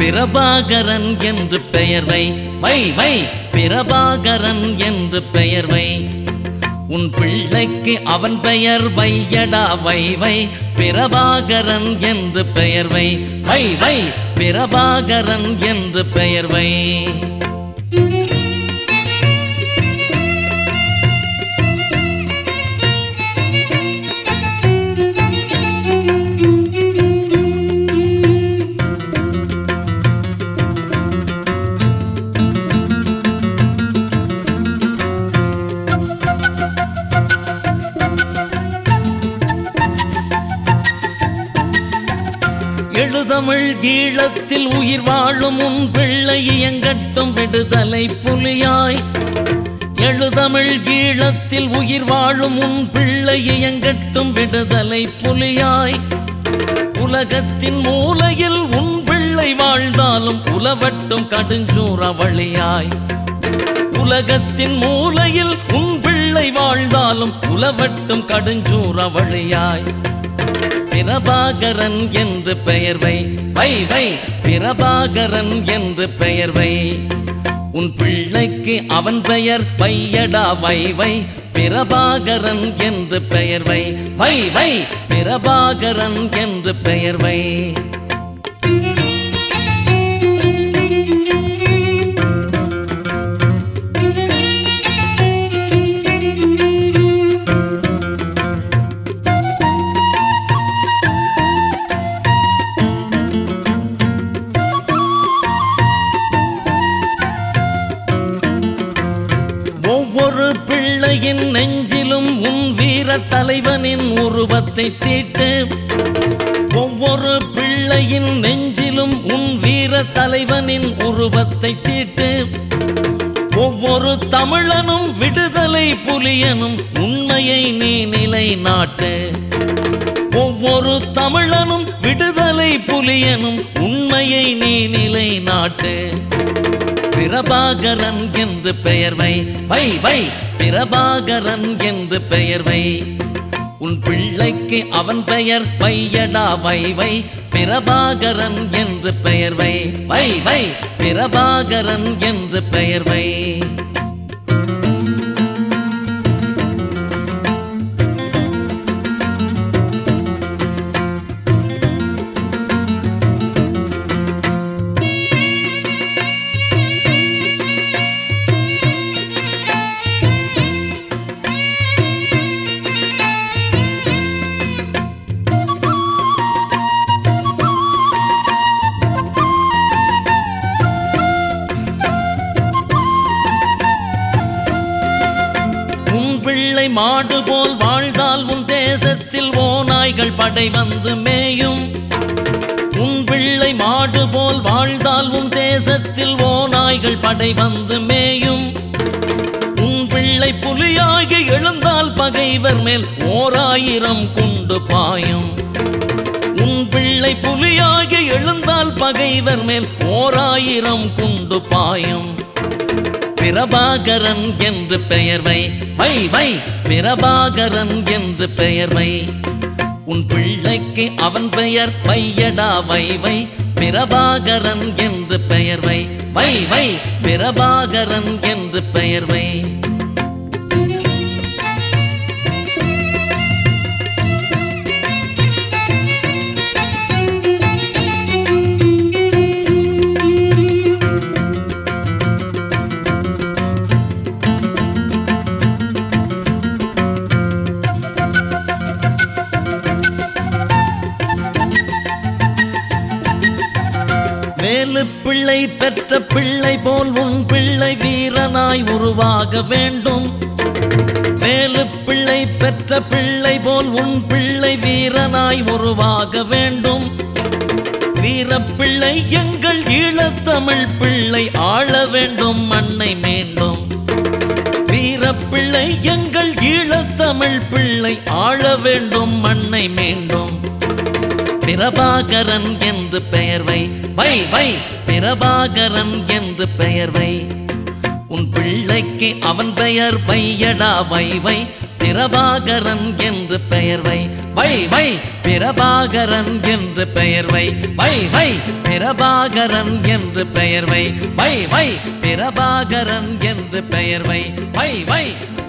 பிரபாகரன் என்று பெயர் வை வை வை பிரபாகரன் என்று பெயர் வை உன் பிள்ளைக்கு அவன் பெயர் வையடா வை வை பிரபாகரன் என்று பெயர் வை வை வை பிரபாகரன் என்று பெயர் வை எழுதமிழ் ஈழத்தில் உயிர் வாழும் உன் பிள்ளை இயங்கட்டும் விடுதலை புலியாய் எழுதமிழ் ஈழத்தில் உயிர் வாழும் உன் பிள்ளை இயங்கட்டும் விடுதலை புலியாய் உலகத்தின் மூலையில் உன் பிள்ளை வாழ்ந்தாலும் உலவட்டும் கடுஞ்சூறவழியாய் உலகத்தின் மூலையில் உன் பிள்ளை வாழ்ந்தாலும் உலவட்டும் கடுஞ்சூறவழியாய் பிரபாகரன் என்று பெயர் வை வை வை பிரபாகரன் என்று பெயர் வை உன் பிள்ளைக்கு அவன் பெயர் பையடா வை வை பிரபாகரன் என்று பெயர் வை வை வை பிரபாகரன் என்று பெயர் வை ஒவ்வொரு பிள்ளையின் நெஞ்சிலும் உன் வீர தலைவனின் உருவத்தை தீட்டு ஒவ்வொரு பிள்ளையின் நெஞ்சிலும் உன் வீர தலைவனின் உருவத்தை தீட்டு ஒவ்வொரு தமிழனும் விடுதலை புலியனும் உண்மையை நீ நிலைநாட்டு ஒவ்வொரு தமிழனும் விடுதலை புலியனும் உண்மையை நீ நிலைநாட்டு பிரபாகரன் என்று பெயர் வை வை வை பிரபாகரன் என்று பெயர் வை உன் பிள்ளைக்கு அவன் பெயர் வையடா வை வை பிரபாகரன் என்று பெயர் வை வை வை பிரபாகரன் என்று பெயர் வை உன் பிள்ளை மாடு போல் வாழ்ந்தால் உன் தேசத்தில் ஓநாய்கள் படை வந்து மேயும் உன் பிள்ளை மாடு போல் வாழ்ந்தால் உன் தேசத்தில் ஓநாய்கள் படை வந்து மேயும் உன் பிள்ளை புலியாகி எழுந்தால் பகைவர் மேல் ஓராயிரம் குண்டு பாயும் உன் பிள்ளை புலியாகி எழுந்தால் பகைவர் மேல் ஓராயிரம் குண்டு பாயும் பிரபாகரன் என்று பெயர் வை வை வை பிரபாகரன் என்று பெயர் வை உன் பிள்ளைக்கு அவன் பெயர் வையடா வை வை பிரபாகரன் என்று பெயர் வை வை வை பிரபாகரன் என்று பெயர் வை வேலு பிள்ளை பெற்ற பிள்ளை போல் உன் பிள்ளை வீரனாய் உருவாக வேண்டும் வேலு பிள்ளை பெற்ற பிள்ளை போல் உன் பிள்ளை வீரனாய் உருவாக வேண்டும் வீரப்பிள்ளை எங்கள் ஈழத்தமிழ் பிள்ளை ஆள வேண்டும் மண்ணை மீண்டும் வீரப்பிள்ளை எங்கள் ஈழத்தமிழ் பிள்ளை ஆள வேண்டும் மண்ணை மீண்டும் பிரபாகரன் என்று பெயர் வை வை வை பிரபாகரன் என்று பெயர் வை உன் பிள்ளைக்கு அவன் பெயர் வையடா வை வை பிரபாகரன் என்று பெயர் வை வை வை பிரபாகரன் என்று பெயர் வை வை வை பிரபாகரன் என்று பெயர் வை வை வை பிரபாகரன் என்று பெயர் வை வை வை